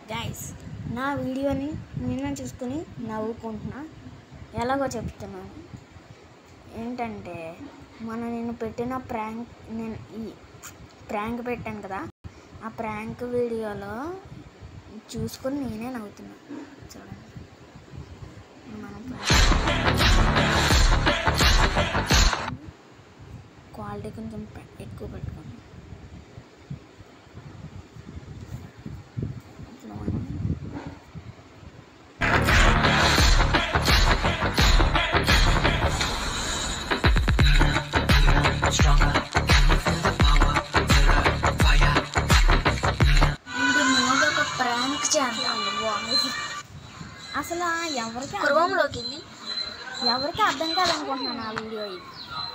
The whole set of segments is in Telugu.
గైస్ నా వీడియోని నిన్న చూసుకుని నవ్వుకుంటున్నా ఎలాగో చెప్తున్నాను ఏంటంటే మన నేను పెట్టిన ప్రాంక్ నేను ఈ ప్రాంక్ పెట్టాను కదా ఆ ప్రాంక్ వీడియోలో చూసుకుని నేనే నవ్వుతున్నా చూడండి మనం క్వాలిటీ కొంచెం పె- ఎక్కువ పెట్టుకోండి ఇట్లా మనం ఇంటి మీద ఒక ప్రాంక్ చేద్దాం బాగుంది అసలు ఎవరికి అర్థం- కుర్వంలోకి వెళ్ళి ఎవరికి అర్థం కాదనుకుంటున్నాను ఆ వీడియో ఇది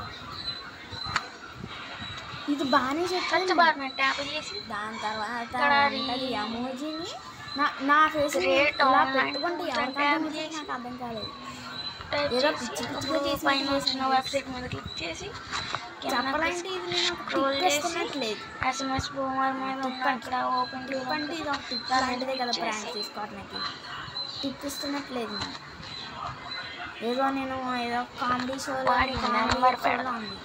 ఇది బాగానే ఫస్ట్ చెప్పాను బార్ మీద ట్యాప్ చేసి దాని తర్వాత ఇక్కడ అంటది ఎమోజీని నా నా ఫేస్ Create ఇలా online పెట్టుకుంటే ఎవరికి tab అర్థం చేసి నాకు అర్థం కాలేదు టైప్ ఏదో చేసి పిచ్చి పిచ్చిగా అప్పుడు చేసి పైన చేసి వచ్చిన వెబ్సైట్ మీద క్లిక్ చేసి చెప్పాలంటే ఇది నేను Scroll టిప్ చేసి వేసుకున్నట్లేదు ఎస్ఎంఎస్ బూమర్ మీద ఉన్న టిప్ అక్కడ ఓపెన్ టిప్ అంటే ఇది ఒక టిప్ లాంటిదే కదా ప్రాంక్ తీసుకోవడానికి టిప్ ఇస్తున్నట్లేదు నాకు. ఏదో నేను ఏదో కామెడీ షోలో వాడి కామెడీ number షోలో పెడదాం. ఉంది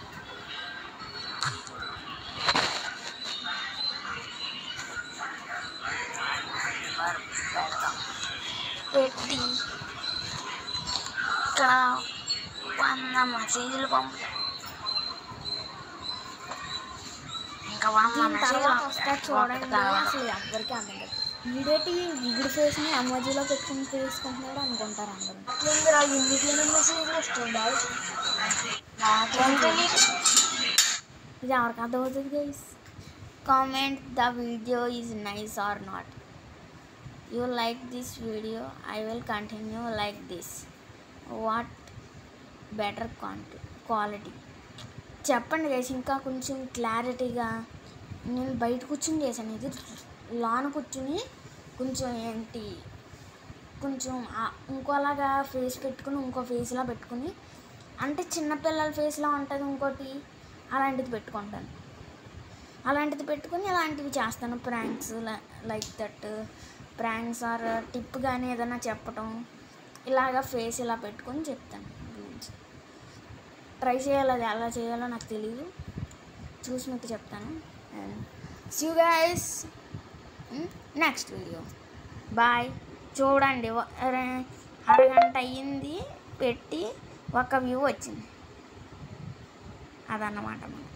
పెట్టి ఇక్కడ వంద మెసేజ్లు పంపు ఇంకా వంద దీని తర్వాత వస్తా మెసేజ్లు చూడండి అసలు ఎవరికి అర్థం కాదు వీడేటి విగుడు ఫేస్ని అమోజీలో పెట్టుకుని తీసుకుంటున్నాడు అనుకుంటారు అందరూ ఇందులో ఇందులో మెసేజ్లు వస్తున్నాయి నాకేం తెలియదు ఇది ఎవరికి అర్థమవుతుంది guys comment the video is nice or not you like this video I will continue like this what better క్వాంటి క్వాలిటీ చెప్పండి గైస్ ఇంకా కొంచెం క్లారిటీగా నేను బయట కూర్చుని చేశాను ఇది లాన్ కూర్చుని కొంచెం ఏంటి కొంచెం ఆ- ఇంకోలాగా ఫేస్ పెట్టుకుని ఇంకో ఫేస్లా పెట్టుకుని అంటే చిన్నపిల్లల ఫేస్లా ఉంటుంది ఇంకోటి అలాంటిది పెట్టుకుంటాను అలాంటిది పెట్టుకుని అలాంటివి చేస్తాను pranks like that pranks or tip కానీ ఏదైనా చెప్పటం ఇలాగా ఫేస్ ఇలా పెట్టుకొని చెప్తాను గురించి ట్రై చేయాలి అది ఎలా చేయాలో నాకు తెలియదు చూసి మీకు చెప్తాను see guys next video bye చూడండి వ- అర- అరగంట అయ్యింది పెట్టి ఒక వ్యూ వచ్చింది అదన్నమాట మనకి